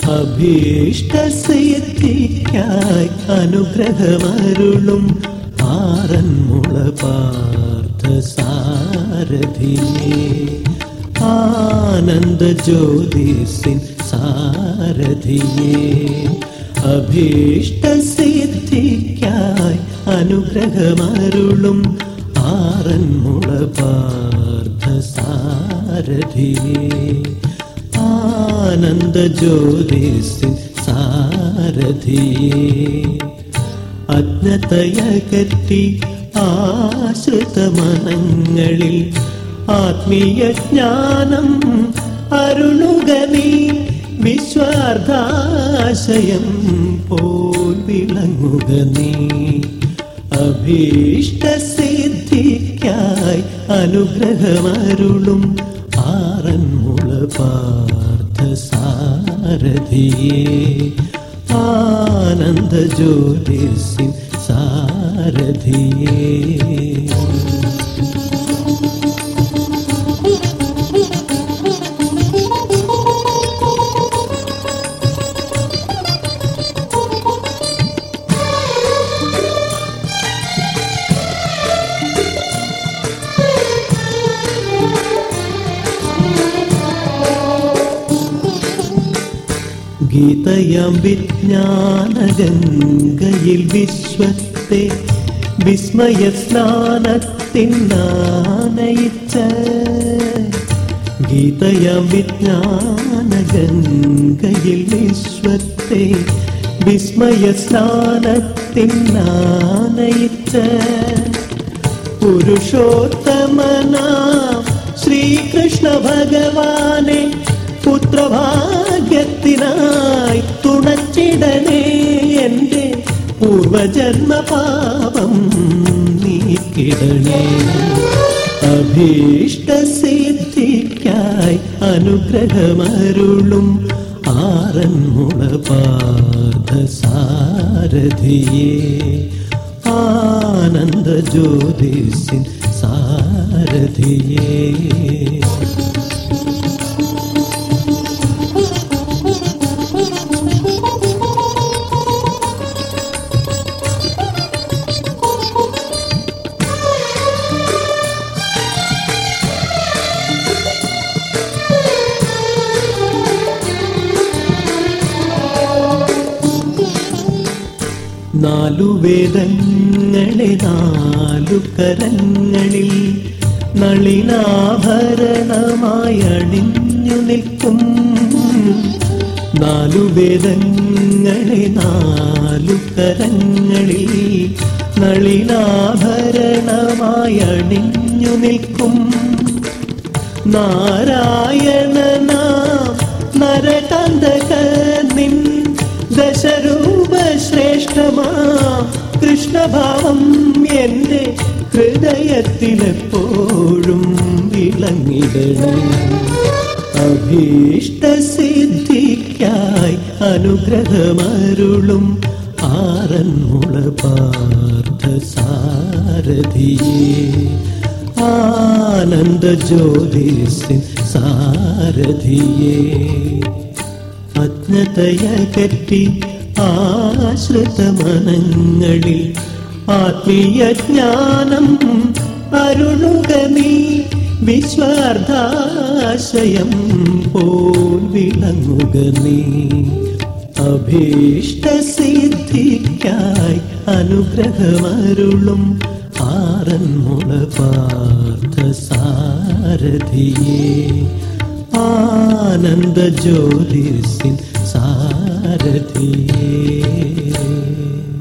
അഭീഷ്ടസിദ്ധിക്കായി അനുഗ്രഹമരുളും ആറന്മുള പാർത്ഥ സാരഥിയേ ആനന്ദ ജ്യോതിസിൻ സാരഥിയേ അഭീഷ്ടസിദ്ധിക്കായി അനുഗ്രഹമരുളും ആറന്മുള പാർത്ഥ സാരഥിയേ ആനന്ദ ജ്യോതിസിൻ സാരഥിയേ അജ്ഞതയകറ്റി ആശ്രിതമനങ്ങളിൽ ആത്മീയ ജ്ഞാനം അരുളുക നീ വിശ്വാർദ്ധാശയം പോൽ വിളങ്ങുക നീ അഭീഷ്ടസിദ്ധിക്കായി അനുഗ്രഹമരുളും ആറന്മുള പാർത്ഥ സാരഥിയേ ആനന്ദ ജ്യോതിസിൻ സാരഥിയേ ഗീതയാം വിജ്ഞാനഗംഗയിൽ വിശ്വത്തെ വിസ്മയ സ്നാനത്തിനാനയിച്ച ഗീതയാം വിജ്ഞാനഗംഗയിൽ വിശ്വത്തെ വിസ്മയ സ്നാനത്തിനാനയിച്ച പുരുഷോത്തമനാം ശ്രീകൃഷ്ണ ഭഗവാനെ പുത്രഭാഗ്യത്തിനായി തുണച്ചിടനേ എൻ്റെ പൂർവജന്മ പാപം നീക്കിടണേ അഭീഷ്ടസിദ്ധിക്കായി അനുഗ്രഹമരുളും ആറന്മുള പാദ സാരഥിയേ ആനന്ദ ജ്യോതിസിൻ സാരഥിയേ നാലു വേദങ്ങളെ നാലു കരങ്ങളിൽ നളിനാഭരണമായി അണിഞ്ഞു നിൽക്കും നാലു വേദങ്ങളെ നാലു കരങ്ങളിൽ നളിനാഭരണമായി അണിഞ്ഞു നിൽക്കും നാരായണനാ നരകാന്തക നിൻ ദശരൂപ ശ്രേഷ്ഠമാ കൃഷ്ണഭാവം എൻ്റെ ഹൃദയത്തിലെപ്പോഴും വിളങ്ങിടണേ അഭീഷ്ടസിദ്ധിക്കായി അനുഗ്രഹമരുളും ആറന്മുള പാർത്ഥ സാരഥിയേ ആനന്ദ ജ്യോതിസിൻ സാരഥിയേ അജ്ഞതയകറ്റി ആശ്രിതമനങ്ങളിൽ ആത്മീയ ജ്ഞാനം അരുളുക നീ വിശ്വാർദ്ധാശയം പോൽ വിളങ്ങുക നീ അഭീഷ്ടസിദ്ധിക്കായി അനുഗ്രഹമരുളും ആറന്മുള പാർത്ഥ സാരഥിയേ ആനന്ദ ജ്യോതിസിൻ സാരഥിയേ